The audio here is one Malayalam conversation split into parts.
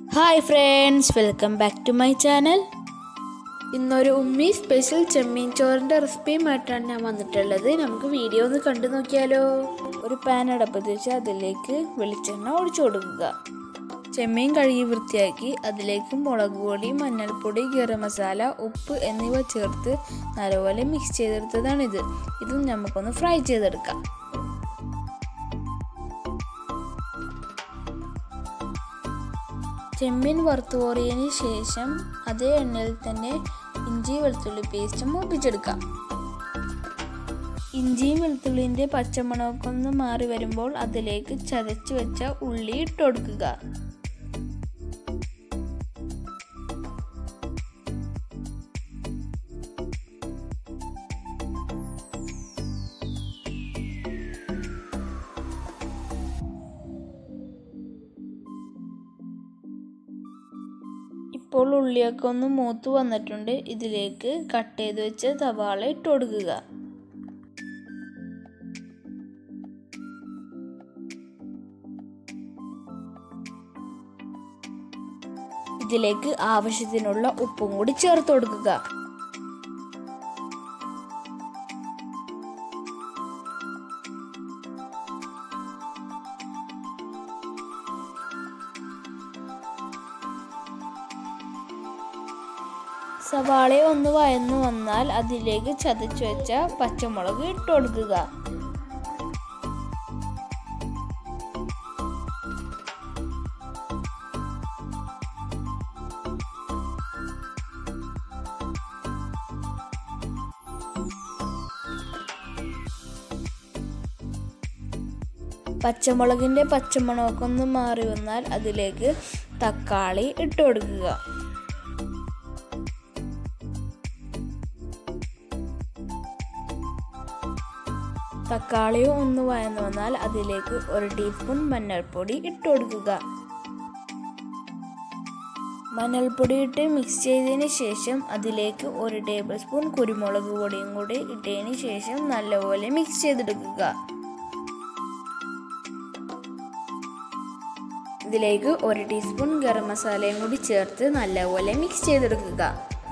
hi friends welcome back to my channel ഇന്നൊരു ഉമ്മി സ്പെഷ്യൽ ചെമ്മീൻ ചോറിൻ്റെ റെസിപ്പിയുമായിട്ടാണ് ഞാൻ വന്നിട്ടുള്ളത് നമുക്ക് വീഡിയോ ഒന്ന് കണ്ടു നോക്കിയാലോ ഒരു പാൻ അടപ്പത്ത് വെച്ച് അതിലേക്ക് വെളിച്ചെണ്ണ ഒഴിച്ചു കൊടുക്കുക ചെമ്മീൻ കഴുകി വൃത്തിയാക്കി അതിലേക്ക് മുളക് പൊടി മഞ്ഞൾപ്പൊടി ഗരം മസാല ഉപ്പ് എന്നിവ ചേർത്ത് നല്ലപോലെ മിക്സ് ചെയ്തെടുത്തതാണിത് ഇതും നമുക്കൊന്ന് ഫ്രൈ ചെയ്തെടുക്കാം ചെമ്മീൻ വറുത്തു കോറിയതിന് ശേഷം അതേ എണ്ണയിൽ തന്നെ ഇഞ്ചി വെളുത്തുള്ളി പേസ്റ്റ് മൂപ്പിച്ചെടുക്കാം ഇഞ്ചിയും വെളുത്തുള്ളിൻ്റെ പച്ചമണമൊക്കെ ഒന്ന് മാറി വരുമ്പോൾ അതിലേക്ക് ചതച്ച് വെച്ച ഉള്ളി ഇട്ട് കൊടുക്കുക ഇപ്പോൾ ഉള്ളിയൊക്കെ ഒന്ന് മൂത്ത് വന്നിട്ടുണ്ട് ഇതിലേക്ക് കട്ട് ചെയ്ത് വെച്ച സവാള ഇട്ട് കൊടുക്കുക ഇതിലേക്ക് ആവശ്യത്തിനുള്ള ഉപ്പും കൂടി ചേർത്ത് കൊടുക്കുക സവാള ഒന്ന് വയന്നു വന്നാൽ അതിലേക്ക് ചതച്ചു വെച്ച പച്ചമുളക് ഇട്ട് കൊടുക്കുക പച്ചമുളകിൻ്റെ പച്ചമണമൊക്കെ ഒന്ന് മാറി വന്നാൽ അതിലേക്ക് തക്കാളി ഇട്ട് കൊടുക്കുക തക്കാളിയും ഒന്ന് വയന്നു വന്നാൽ അതിലേക്ക് ഒരു ടീസ്പൂൺ മഞ്ഞൾപ്പൊടി ഇട്ട് കൊടുക്കുക മഞ്ഞൾപ്പൊടി ഇട്ട് മിക്സ് ചെയ്തതിന് ശേഷം അതിലേക്ക് ഒരു ടേബിൾ സ്പൂൺ കുരുമുളക് പൊടിയും കൂടി ഇട്ടതിന് ശേഷം നല്ലപോലെ മിക്സ് ചെയ്തെടുക്കുക ഇതിലേക്ക് ഒരു ടീസ്പൂൺ ഗരം മസാലയും കൂടി ചേർത്ത് നല്ലപോലെ മിക്സ് ചെയ്തെടുക്കുക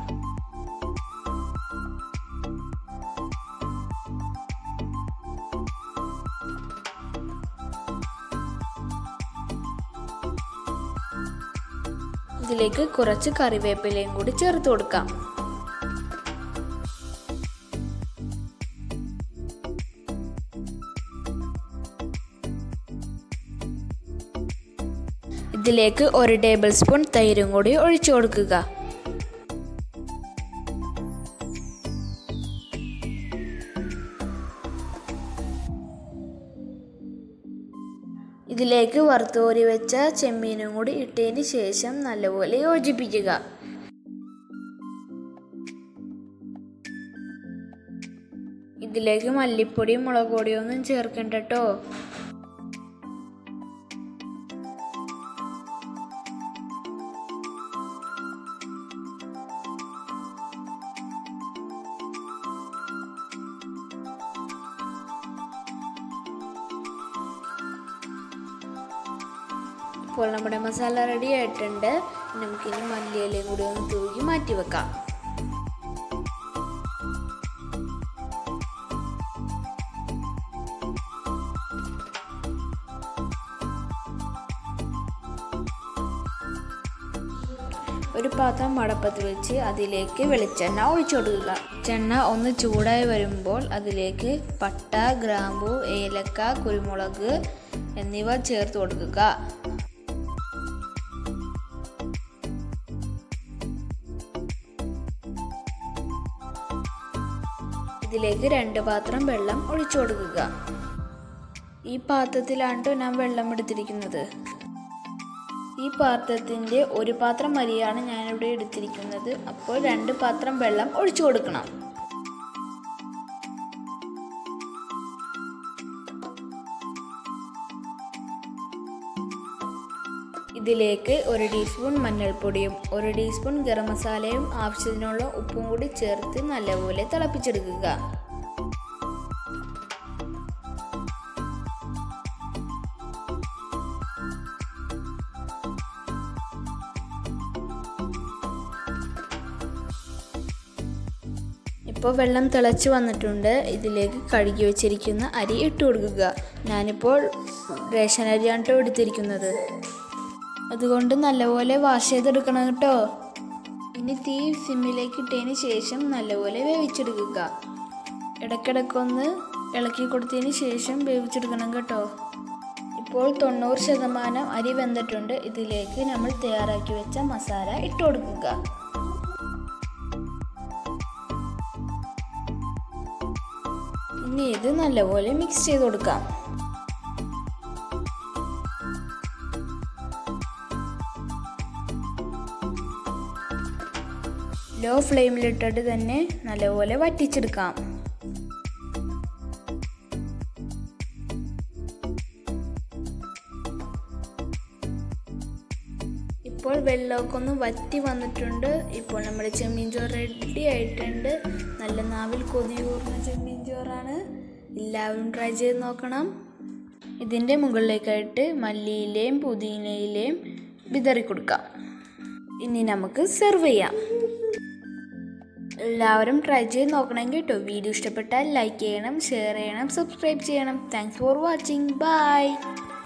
ഇതിലേക്ക് കുറച്ച് കറിവേപ്പിലയും കൂടി ചേർത്ത് കൊടുക്കാം ഇതിലേക്ക് ഒരു ടേബിൾ സ്പൂൺ തൈരും കൂടി ഒഴിച്ചു കൊടുക്കുക ഇതിലേക്ക് വറുത്തോരി വെച്ച ചെമ്മീനും കൂടി ഇട്ടതിന് ശേഷം നല്ലപോലെ യോജിപ്പിക്കുക ഇതിലേക്ക് മല്ലിപ്പൊടിയും മുളക് പൊടിയും ഒന്നും ചേർക്കണ്ട കേട്ടോ ഇപ്പോൾ നമ്മുടെ മസാല റെഡി ആയിട്ടുണ്ട് നമുക്കിനി മല്ലിയിലയും കൂടി ഒന്ന് തൂക്കി മാറ്റി വെക്കാം ഒരു പാത്രം മടപ്പത്ത് വെച്ച് അതിലേക്ക് വെളിച്ചെണ്ണ ഒഴിച്ചു കൊടുക്കുക ചെണ്ണ ഒന്ന് ചൂടായി വരുമ്പോൾ അതിലേക്ക് പട്ട ഗ്രാമ്പു ഏലക്ക കുരുമുളക് എന്നിവ ചേർത്ത് കൊടുക്കുക ഇതിലേക്ക് രണ്ട് പാത്രം വെള്ളം ഒഴിച്ചു കൊടുക്കുക ഈ പാത്രത്തിലാണ് ഞാൻ വെള്ളം എടുത്തിരിക്കുന്നത് ഈ പാത്രത്തിൻ്റെ ഒരു പാത്രം അരിയാണ് ഞാനിവിടെ എടുത്തിരിക്കുന്നത് അപ്പോൾ രണ്ട് പാത്രം വെള്ളം ഒഴിച്ചു കൊടുക്കണം ഇതിലേക്ക് ഒരു ടീസ്പൂൺ മഞ്ഞൾപ്പൊടിയും ഒരു ടീസ്പൂൺ ഗരം മസാലയും ആവശ്യത്തിനുള്ള ഉപ്പും കൂടി ചേർത്ത് നല്ലപോലെ തിളപ്പിച്ചെടുക്കുക ഇപ്പോൾ വെള്ളം തിളച്ച് വന്നിട്ടുണ്ട് ഇതിലേക്ക് കഴുകി വെച്ചിരിക്കുന്ന അരി ഇട്ട് കൊടുക്കുക ഞാനിപ്പോൾ റേഷൻ അരിയാണ് കേട്ടോ എടുത്തിരിക്കുന്നത് അതുകൊണ്ട് നല്ലപോലെ വാഷ് ചെയ്തെടുക്കണം കേട്ടോ ഇനി തീ സിമ്മിലേക്ക് ഇട്ടതിന് ശേഷം നല്ലപോലെ വേവിച്ചെടുക്കുക ഇടയ്ക്കിടയ്ക്കൊന്ന് ഇളക്കി കൊടുത്തതിന് ശേഷം വേവിച്ചെടുക്കണം കേട്ടോ ഇപ്പോൾ തൊണ്ണൂറ് ശതമാനം അരി വെന്തിട്ടുണ്ട് ഇതിലേക്ക് നമ്മൾ തയ്യാറാക്കി വെച്ച മസാല ഇട്ട് കൊടുക്കുക ഇനി ഇത് നല്ലപോലെ മിക്സ് ചെയ്ത് കൊടുക്കാം ലോ ഫ്ലെയിമിലിട്ടിട്ട് തന്നെ നല്ലപോലെ വറ്റിച്ചെടുക്കാം ഇപ്പോൾ വെള്ളമൊക്കെ ഒന്ന് വറ്റി വന്നിട്ടുണ്ട് ഇപ്പോൾ നമ്മുടെ ചെമ്മീൻ ചോറ് റെഡി ആയിട്ടുണ്ട് നല്ല നാവിൽ കൊതിയൂർന്ന ചെമ്മീൻ ചോറാണ് എല്ലാവരും ട്രൈ ചെയ്ത് നോക്കണം ഇതിൻ്റെ മുകളിലേക്കായിട്ട് മല്ലിയിലയും പുതിനയിലയും വിതറി കൊടുക്കാം ഇനി നമുക്ക് സെർവ് ചെയ്യാം എല്ലാവരും ട്രൈ ചെയ്ത് നോക്കണം കേട്ടോ വീഡിയോ ഇഷ്ടപ്പെട്ടാൽ ലൈക്ക് ചെയ്യണം ഷെയർ ചെയ്യണം സബ്സ്ക്രൈബ് ചെയ്യണം താങ്ക്സ് ഫോർ വാച്ചിങ് ബൈ